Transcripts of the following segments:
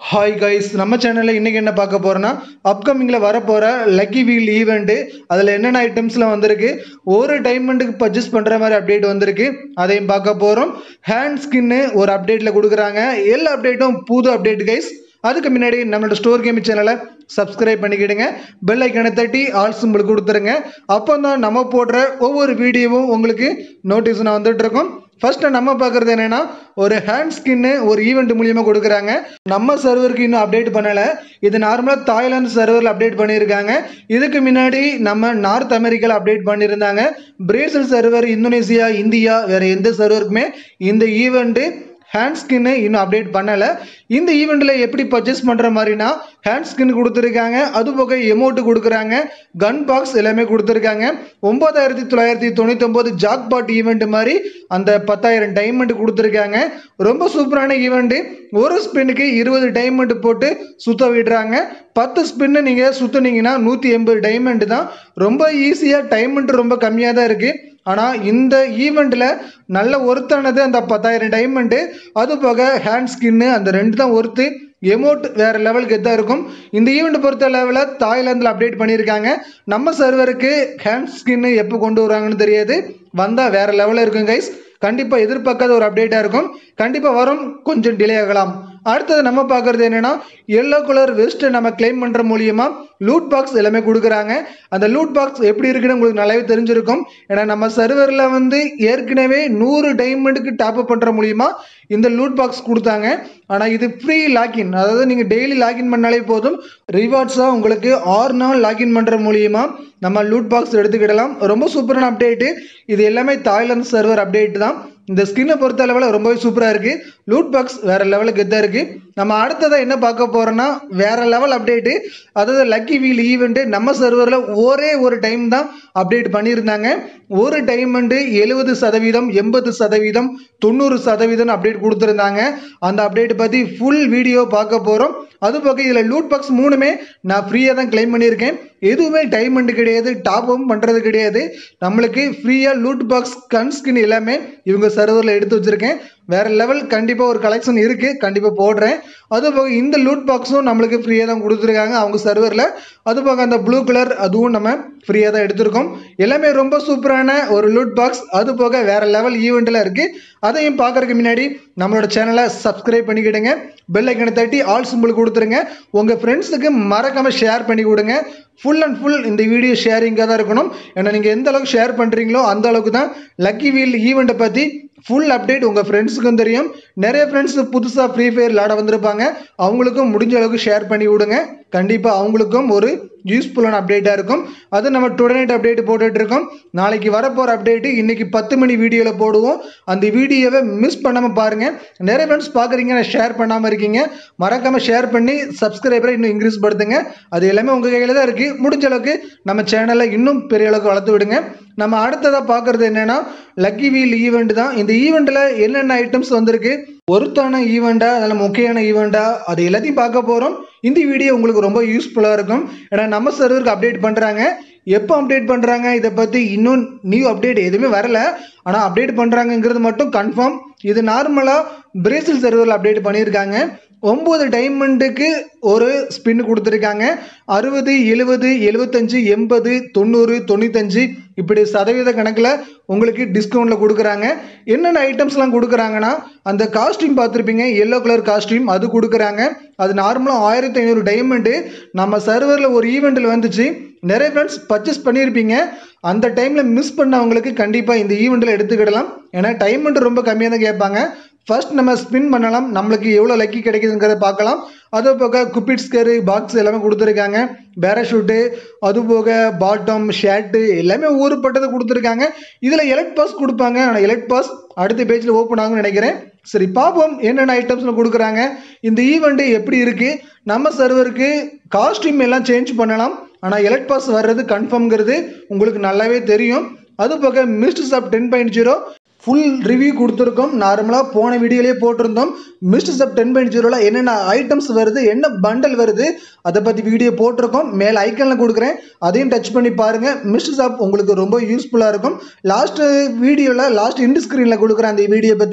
hi guys நம்ம சேனலில் இன்றைக்கி என்ன பார்க்க போகிறோன்னா அப்கமிங்கில் வரப்போகிற லக்கி வீல் ஈவெண்ட்டு அதில் என்னென்ன ஐட்டம்ஸ்லாம் வந்திருக்கு ஒரு டைமண்டுக்கு பர்ச்சேஸ் பண்ணுற மாதிரி அப்டேட் வந்திருக்கு அதையும் பார்க்க போகிறோம் ஹேண்ட் ஸ்கின்னு ஒரு அப்டேட்டில் கொடுக்குறாங்க எல்லா அப்டேட்டும் புது அப்டேட் கைஸ் அதுக்கு முன்னாடி நம்மளோட ஸ்டோர் கேம் சேனலை சப்ஸ்கிரைப் பண்ணிக்கிடுங்க பெல் ஐக்கனை தட்டி ஆல் சிம்பிள் கொடுத்துருங்க அப்போ தான் நம்ம போடுற ஒவ்வொரு வீடியோவும் உங்களுக்கு நோட்டீஸ் நான் வந்துட்டு இருக்கோம் ஃபர்ஸ்ட் நம்ம பார்க்குறது என்னன்னா ஒரு ஹேண்ட் ஸ்கின்னு ஒரு ஈவெண்ட் மூலியமாக கொடுக்குறாங்க நம்ம சர்வருக்கு இன்னும் அப்டேட் பண்ணலை இது நார்மலாக தாய்லாந்து சர்வரில் அப்டேட் பண்ணியிருக்காங்க இதுக்கு முன்னாடி நம்ம நார்த் அமெரிக்காவில் அப்டேட் பண்ணியிருந்தாங்க பிரேசில் சர்வர் இந்தோனேசியா இந்தியா வேறு எந்த சர்வருக்குமே இந்த ஈவெண்ட்டு ஹேண்ட் ஸ்கின்னு இன்னும் அப்டேட் பண்ணலை இந்த ஈவெண்ட்டில் எப்படி பர்ச்சேஸ் பண்ணுற மாதிரினா ஹேண்ட் ஸ்கின் கொடுத்துருக்காங்க அது போக எமௌண்ட்டு கொடுக்குறாங்க கன் பாக்ஸ் எல்லாமே கொடுத்துருக்காங்க ஒம்பதாயிரத்தி தொள்ளாயிரத்தி தொண்ணூத்தொம்பது ஜாக் பாட் ஈவெண்ட் மாதிரி அந்த பத்தாயிரம் டைமண்ட் கொடுத்துருக்காங்க ரொம்ப சூப்பரான ஈவெண்ட்டு ஒரு ஸ்பின்னுக்கு இருபது டைமண்ட் போட்டு சுத்த விடுறாங்க பத்து ஸ்பின்னு நீங்கள் சுற்றுனீங்கன்னா நூற்றி எண்பது டைமண்ட் தான் ரொம்ப ஈஸியாக டைமண்ட் ரொம்ப கம்மியாக தான் இருக்குது ஆனால் இந்த ஈவெண்ட்டில் நல்ல ஒருத்தானது அந்த பத்தாயிரம் டைமண்டு அது போக ஹேண்ட் ஸ்கின்னு அந்த ரெண்டு தான் ஒருத்து எமௌண்ட் வேறு லெவலுக்கு எதாக இருக்கும் இந்த ஈவெண்ட் பொறுத்த லெவலில் தாய்லாந்தில் அப்டேட் பண்ணியிருக்காங்க நம்ம சர்வருக்கு ஹேண்ட் ஸ்கின்னு எப்போ கொண்டு வராங்கன்னு தெரியாது வந்தால் வேறு லெவலில் இருக்கும் கைஸ் கண்டிப்பாக எதிர்பார்க்காத ஒரு அப்டேட்டாக இருக்கும் கண்டிப்பாக வரும் கொஞ்சம் டிலே ஆகலாம் அடுத்தது நம்ம பார்க்குறது என்னென்னா எல்லோ கலர் வெஸ்ட்டை நம்ம கிளைம் பண்ணுற மூலியமாக லூட் பாக்ஸ் எல்லாமே கொடுக்குறாங்க அந்த லூட் பாக்ஸ் எப்படி இருக்குன்னு உங்களுக்கு நல்லாவே தெரிஞ்சிருக்கும் ஏன்னா நம்ம சர்வரில் வந்து ஏற்கனவே நூறு டைமண்டுக்கு டாப் அப் பண்ணுற மூலியமா இந்த லூட் பாக்ஸ் கொடுத்தாங்க ஆனால் இது ஃப்ரீ லாக்இன் அதாவது நீங்கள் டெய்லி லாக்இன் பண்ணாலே போதும் ரிவார்ட்ஸாக உங்களுக்கு ஆறு நாள் லாக்இன் பண்ணுற மூலியமா நம்ம லூட் பாக்ஸ் எடுத்துக்கிடலாம் ரொம்ப சூப்பரான அப்டேட்டு இது எல்லாமே தாய்லாந்து சர்வர் அப்டேட் தான் இந்த ஸ்கின்னை பொறுத்த அளவில் ரொம்பவே சூப்பராக இருக்குது லூட் பாக்ஸ் வேறு லெவலுக்கு எதாக இருக்குது நம்ம அடுத்ததாக என்ன பார்க்க போகிறோன்னா வேறு லெவல் அப்டேட்டு அதாவது லக்கி வீல் ஈவெண்ட்டு நம்ம சர்வரில் ஒரே ஒரு டைம் தான் அப்டேட் பண்ணியிருந்தாங்க ஒரு டைமண்டு எழுபது சதவீதம் எண்பது சதவீதம் தொண்ணூறு சதவீதம் அப்டேட் கொடுத்துருந்தாங்க அந்த அப்டேட் பற்றி ஃபுல் வீடியோ பார்க்க போகிறோம் அது போக இதில் லூட் பாக்ஸ் மூணுமே நான் ஃப்ரீயாக தான் கிளைம் பண்ணியிருக்கேன் எதுவுமே டைமண்ட் கிடையாது டாப்பும் பண்ணுறது கிடையாது நம்மளுக்கு ஃப்ரீயாக லூட் பாக்ஸ் கன் ஸ்கின் எல்லாமே இவங்க சர்வரில் எடுத்து வச்சுருக்கேன் வேறு லெவல் கண்டிப்பாக ஒரு கலெக்ஷன் இருக்குது கண்டிப்பாக போடுறேன் அது போக இந்த லூட் பாக்ஸும் நம்மளுக்கு ஃப்ரீயாக தான் கொடுத்துருக்காங்க அவங்க சர்வரில் அது போக அந்த ப்ளூ கலர் அதுவும் நம்ம ஃப்ரீயாக தான் எடுத்திருக்கோம் எல்லாமே ரொம்ப சூப்பரான ஒரு லூட் பாக்ஸ் அது போக வேறு லெவல் ஈவெண்ட்டில் இருக்குது அதையும் பார்க்குறதுக்கு முன்னாடி நம்மளோட சேனலை சப்ஸ்கிரைப் பண்ணிக்கிடுங்க பெல் ஐக்கனை தட்டி ஆல் சிம்பிள் கொடுத்துருங்க உங்கள் ஃப்ரெண்ட்ஸுக்கு மறக்காமல் ஷேர் பண்ணி கொடுங்க ஃபுல் அண்ட் ஃபுல் இந்த வீடியோ ஷேரிங்காக தான் இருக்கணும் ஏன்னா நீங்கள் எந்த அளவுக்கு ஷேர் பண்ணுறீங்களோ அந்த அளவுக்கு தான் லக்கி வீல் ஈவெண்ட்டை பற்றி ஃபுல் அப்டேட் உங்கள் ஃப்ரெண்ட்ஸுக்கும் தெரியும் நிறைய ஃப்ரெண்ட்ஸ் புதுசாக ஃப்ரீ ஃபயர் விளாட வந்திருப்பாங்க அவங்களுக்கும் முடிஞ்ச அளவுக்கு ஷேர் பண்ணி விடுங்க கண்டிப்பாக அவங்களுக்கும் ஒரு யூஸ்ஃபுல்லான அப்டேட்டாக இருக்கும் அது நம்ம டுடே நைட் அப்டேட் போட்டுட்ருக்கோம் நாளைக்கு வரப்போகிற அப்டேட்டு இன்றைக்கி பத்து மணி வீடியோவில் போடுவோம் அந்த வீடியோவை மிஸ் பண்ணாமல் பாருங்கள் நிறைய ஃப்ரெண்ட்ஸ் பார்க்குறீங்க நான் ஷேர் பண்ணாமல் இருக்கீங்க மறக்காமல் ஷேர் பண்ணி சப்ஸ்கிரைபரை இன்னும் இன்க்ரீஸ் படுத்துங்க அது எல்லாமே உங்கள் கையில் தான் இருக்குது முடிஞ்ச அளவுக்கு நம்ம சேனலை இன்னும் பெரிய அளவுக்கு வளர்த்து விடுங்க நம்ம அடுத்ததாக பார்க்குறது என்னென்னா லக்கி வீல் ஈவெண்ட் தான் இந்த ஈவெண்ட்டில் என்னென்ன ஐட்டம்ஸ் வந்திருக்கு ஒருத்தான ஈவெண்ட்டா அதில் முக்கியமான ஈவெண்ட்டா அது எல்லாத்தையும் பார்க்க போகிறோம் இந்த வீடியோ உங்களுக்கு ரொம்ப யூஸ்ஃபுல்லாக இருக்கும் ஏன்னா நம்ம சர்வருக்கு அப்டேட் பண்ணுறாங்க எப்போ அப்டேட் பண்ணுறாங்க இதை பற்றி இன்னும் நியூ அப்டேட் எதுவுமே வரல ஆனால் அப்டேட் பண்ணுறாங்கங்கிறது மட்டும் கன்ஃபார்ம் இது நார்மலாக பிரேசில் சர்வரில் அப்டேட் பண்ணியிருக்காங்க ஒம்பது டைமண்டுக்கு ஒரு ஸ்பின் கொடுத்துருக்காங்க அறுபது எழுபது எழுபத்தஞ்சு எண்பது தொண்ணூறு தொண்ணூத்தஞ்சு இப்படி சதவீத கணக்கில் உங்களுக்கு டிஸ்கவுண்ட்டில் கொடுக்குறாங்க என்னென்ன ஐட்டம்ஸ்லாம் கொடுக்குறாங்கன்னா அந்த காஸ்டியூம் பார்த்துருப்பீங்க எல்லோ கலர் காஸ்டியூம் அது கொடுக்குறாங்க அது நார்மலாக ஆயிரத்தி ஐநூறு டைமண்டு நம்ம சர்வரில் ஒரு ஈவெண்ட்டில் வந்துச்சு நிறைய ஃப்ரெண்ட்ஸ் பர்ச்சேஸ் பண்ணியிருப்பீங்க அந்த டைமில் மிஸ் பண்ணவங்களுக்கு கண்டிப்பாக இந்த ஈவெண்ட்டில் எடுத்துக்கிடலாம் ஏன்னா டைமண்ட் ரொம்ப கம்மியாக தான் கேட்பாங்க ஃபர்ஸ்ட் நம்ம ஸ்பின் பண்ணலாம் நம்மளுக்கு எவ்வளோ லக்கி கிடைக்குதுங்கிறத பார்க்கலாம் அது போக குப்பிட் ஸ்கேரு பாக்ஸ் எல்லாமே கொடுத்துருக்காங்க பேராஷூட்டு அது போக பாட்டம் ஷர்ட்டு எல்லாமே ஊறுப்பட்டதை கொடுத்துருக்காங்க இதில் எலக்ட் பாஸ் கொடுப்பாங்க ஆனால் எலக்ட் பாஸ் அடுத்த பேஜில் ஓப்பன் ஆகும்னு நினைக்கிறேன் சரி பார்ப்போம் என்னென்ன ஐட்டம்ஸ்னு கொடுக்குறாங்க இந்த ஈவெண்ட்டு எப்படி இருக்குது நம்ம சர்வருக்கு காஸ்டியூம் எல்லாம் சேஞ்ச் பண்ணலாம் ஆனால் எலக்ட் பாஸ் வர்றது கன்ஃபார்ம்ங்கிறது உங்களுக்கு நல்லாவே தெரியும் அது போக மிஸ்ட் சப் ten point zero full review கொடுத்துருக்கோம் நார்மலாக போன வீடியோலேயே போட்டிருந்தோம் மிஸ்டர் சப் டென் பாயிண்ட் ஜீரோவில் என்னென்ன ஐட்டம்ஸ் வருது என்ன பண்டல் வருது அதை பற்றி வீடியோ போட்டிருக்கோம் மேலே ஐக்கனில் கொடுக்குறேன் அதையும் டச் பண்ணி பாருங்கள் மிஸ்டர் சப் உங்களுக்கு ரொம்ப யூஸ்ஃபுல்லாக இருக்கும் லாஸ்ட்டு வீடியோவில் லாஸ்ட் இண்டு ஸ்க்ரீனில் கொடுக்குற அந்த வீடியோ பற்றி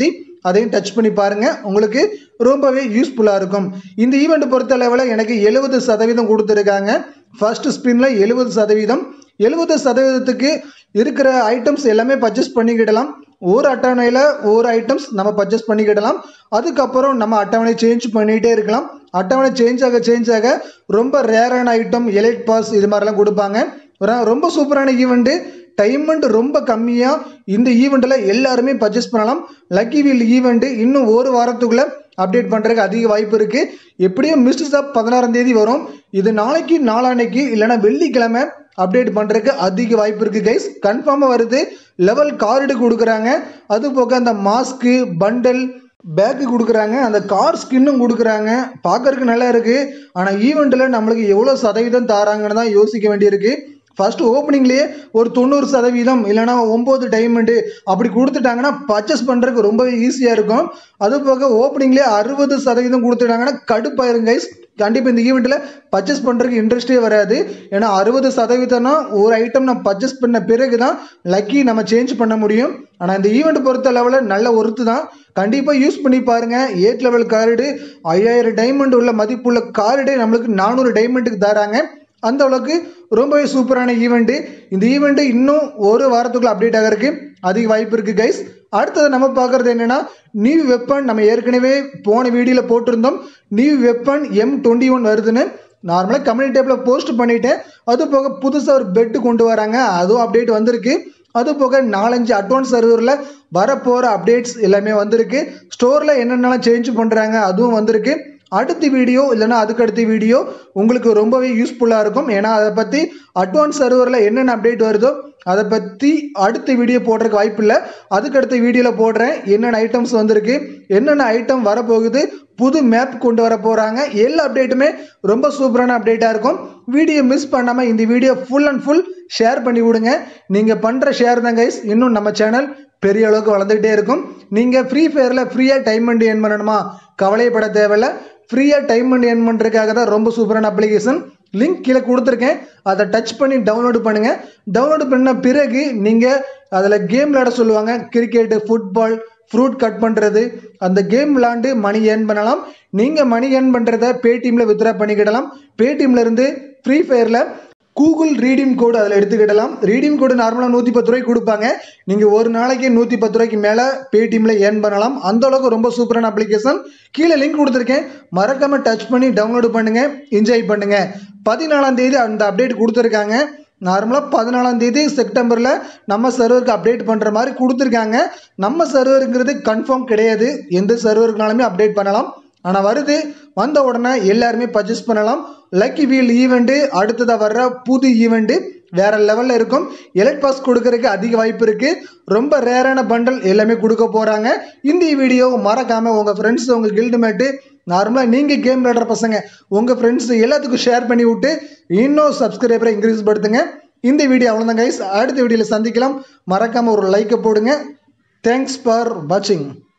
அதையும் டச் பண்ணி பாருங்க உங்களுக்கு ரொம்பவே யூஸ்ஃபுல்லாக இருக்கும் இந்த ஈவெண்ட் பொறுத்த அளவில் எனக்கு எழுபது சதவீதம் கொடுத்துருக்காங்க ஃபர்ஸ்ட் ஸ்பின்ல எழுபது சதவீதம் எழுபது சதவீதத்துக்கு இருக்கிற ஐட்டம்ஸ் எல்லாமே பர்ச்சேஸ் பண்ணிக்கிடலாம் ஒரு அட்டவணையில் ஒரு ஐட்டம்ஸ் நம்ம பர்ச்சேஸ் பண்ணிக்கிடலாம் அதுக்கப்புறம் நம்ம அட்டவணை சேஞ்ச் பண்ணிகிட்டே இருக்கலாம் அட்டவணை சேஞ்ச் ஆக சேஞ்ச் ஆக ரொம்ப ரேரான ஐட்டம் எலைட் பாஸ் இது மாதிரிலாம் கொடுப்பாங்க ர- ரொம்ப சூப்பரான ஈவெண்ட்டு டைமண்ட் ரொம்ப கம்மியாக இந்த ஈவெண்ட்டில் எல்லாருமே பர்ச்சேஸ் பண்ணலாம் லக்கி வீல் ஈவெண்ட்டு இன்னும் ஒரு வாரத்துக்குள்ளே அப்டேட் பண்ணுறதுக்கு அதிக வாய்ப்பு இருக்குது எப்படியும் மிஸ்ட் ஸ்டாப் பதினாறாம் தேதி வரும் இது நாளைக்கு நாளான்னைக்கு இல்லைன்னா வெள்ளிக்கிழமை அப்டேட் பண்ணுறதுக்கு அதிக வாய்ப்பு இருக்குது கைஸ் கன்ஃபார்மாக வருது லெவல் கார்டு கொடுக்குறாங்க அது போக அந்த மாஸ்க்கு பண்டல் பேக்கு கொடுக்குறாங்க அந்த கார் ஸ்கின்னும் கொடுக்குறாங்க பார்க்கறதுக்கு நல்லா இருக்குது ஆனால் ஈவெண்ட்டில் நம்மளுக்கு எவ்வளோ சதவீதம் தாராங்கன்னு தான் யோசிக்க வேண்டியிருக்கு ஃபர்ஸ்ட் ஓப்பனிங்லேயே ஒரு தொண்ணூறு சதவீதம் இல்லைனா ஒம்பது டைமண்டு அப்படி கொடுத்துட்டாங்கன்னா பர்ச்சேஸ் பண்ணுறதுக்கு ரொம்பவே ஈஸியாக இருக்கும் அது போக ஓப்பனிங்லேயே அறுபது சதவீதம் கொடுத்துட்டாங்கன்னா கடுப்பாயிருங்க கைஸ் கண்டிப்பாக இந்த ஈவெண்ட்டில் பர்ச்சேஸ் பண்ணுறதுக்கு இன்ட்ரெஸ்டே வராது ஏன்னா அறுபது சதவீதம்னா ஒரு ஐட்டம் நம்ம பர்ச்சேஸ் பண்ண பிறகு தான் லக்கி நம்ம சேஞ்ச் பண்ண முடியும் ஆனால் இந்த ஈவெண்ட் பொறுத்த லெவலில் நல்ல ஒருத்து தான் கண்டிப்பாக யூஸ் பண்ணி பாருங்கள் எயிட் லெவல் கார்டு ஐயாயிரம் டைமண்ட் உள்ள மதிப்புள்ள கார்டே நம்மளுக்கு நானூறு டைமண்டுக்கு தராங்க அந்த அளவுக்கு ரொம்பவே சூப்பரான ஈவெண்ட்டு இந்த ஈவெண்ட்டு இன்னும் ஒரு வாரத்துக்குள்ள அப்டேட் ஆகிறதுக்கு அதிக வாய்ப்பு இருக்குது கைஸ் அடுத்தது நம்ம பார்க்குறது என்னென்னா நியூ வெப்பன் நம்ம ஏற்கனவே போன வீடியோவில் போட்டிருந்தோம் new weapon M twenty one வருதுன்னு நார்மலாக கம்யூனிட்டி டேப்பில் போஸ்ட் பண்ணிட்டேன் அது போக புதுசாக ஒரு பெட்டு கொண்டு வராங்க அதுவும் அப்டேட் வந்திருக்கு அது போக நாலஞ்சு அட்வான்ஸ் சர்வரில் வரப்போகிற அப்டேட்ஸ் எல்லாமே வந்திருக்கு ஸ்டோரில் என்னென்னலாம் சேஞ்ச் பண்ணுறாங்க அதுவும் வந்திருக்கு அடுத்த வீடியோ இல்லைன்னா அதுக்கு அடுத்த வீடியோ உங்களுக்கு ரொம்பவே யூஸ்ஃபுல்லாக இருக்கும் ஏன்னா அதை பற்றி அட்வான்ஸ் சர்வரில் என்னென்ன அப்டேட் வருதோ அதை பற்றி அடுத்த வீடியோ போடுறதுக்கு வாய்ப்பு இல்லை அதுக்கு அடுத்த வீடியோவில் போடுறேன் என்னென்ன ஐட்டம்ஸ் வந்திருக்கு என்னென்ன ஐட்டம் வரப்போகுது புது மேப் கொண்டு வர போகிறாங்க எல்லா அப்டேட்டுமே ரொம்ப சூப்பரான அப்டேட்டாக இருக்கும் வீடியோ மிஸ் பண்ணாமல் இந்த video full and full share பண்ணி விடுங்க நீங்கள் பண்ணுற ஷேர் தான் கைஸ் இன்னும் நம்ம சேனல் பெரிய அளவுக்கு வளர்ந்துக்கிட்டே இருக்கும் நீங்கள் ஃப்ரீ ஃபயரில் ஃப்ரீயாக டைம் பண்ணி ஏர்ன் பண்ணணுமா கவலைப்பட தேவையில்ல ஃப்ரீயாக டைம் பண்ணி ஏர்ன் பண்ணுறதுக்காக தான் ரொம்ப சூப்பரான அப்ளிகேஷன் லிங்க் கீழே கொடுத்துருக்கேன் அதை டச் பண்ணி டவுன்லோடு பண்ணுங்கள் டவுன்லோடு பண்ண பிறகு நீங்கள் அதில் கேம் விளையாட சொல்லுவாங்க கிரிக்கெட்டு ஃபுட்பால் ஃப்ரூட் கட் பண்ணுறது அந்த கேம் விளாண்டு மணி ஏர்ன் பண்ணலாம் நீங்கள் மணி ஏர்ன் பண்ணுறத பேடிஎம்மில் வித்ரா பண்ணிக்கிடலாம் பேடிஎம்ல இருந்து ஃப்ரீ ஃபயரில் கூகுள் ரீடீம் கோடு அதில் எடுத்துக்கிடலாம் ரீடீம் கோடு நார்மலாக நூற்றி பத்து ரூபாய்க்கு கொடுப்பாங்க நீங்கள் ஒரு நாளைக்கு நூற்றி பத்து ரூபாய்க்கு மேலே பேடிஎம்ல ஏர்ன் பண்ணலாம் அந்த அளவுக்கு ரொம்ப சூப்பரான அப்ளிகேஷன் கீழே லிங்க் கொடுத்துருக்கேன் மறக்காமல் டச் பண்ணி டவுன்லோடு பண்ணுங்கள் என்ஜாய் பண்ணுங்கள் பதினாலாம் தேதி அந்த அப்டேட் கொடுத்துருக்காங்க நார்மலாக பதினாலாம் தேதி செப்டம்பரில் நம்ம சர்வருக்கு அப்டேட் பண்ணுற மாதிரி கொடுத்துருக்காங்க நம்ம சர்வருங்கிறது கன்ஃபார்ம் கிடையாது எந்த சர்வருக்குனாலுமே அப்டேட் பண்ணலாம் ஆனால் வருது வந்த உடனே எல்லாருமே பர்ச்சேஸ் பண்ணலாம் லக்கி வீல் ஈவெண்ட்டு அடுத்ததாக வர்ற புது ஈவெண்ட்டு வேற லெவலில் இருக்கும் எலக்ட் பாஸ் கொடுக்கறதுக்கு அதிக வாய்ப்பு இருக்குது ரொம்ப ரேரான பண்டல் எல்லாமே கொடுக்க போகிறாங்க இந்த வீடியோ மறக்காமல் உங்கள் ஃப்ரெண்ட்ஸ் உங்கள் கில்டு மேட்டு நார்மலாக நீங்கள் கேம் விளையாடுற பசங்க உங்கள் ஃப்ரெண்ட்ஸ் எல்லாத்துக்கும் ஷேர் பண்ணி விட்டு இன்னும் சப்ஸ்கிரைபரை இன்க்ரீஸ் படுத்துங்க இந்த வீடியோ அவ்வளோதான் கைஸ் அடுத்த வீடியோவில் சந்திக்கலாம் மறக்காமல் ஒரு லைக்கை போடுங்க தேங்க்ஸ் ஃபார் வாட்சிங்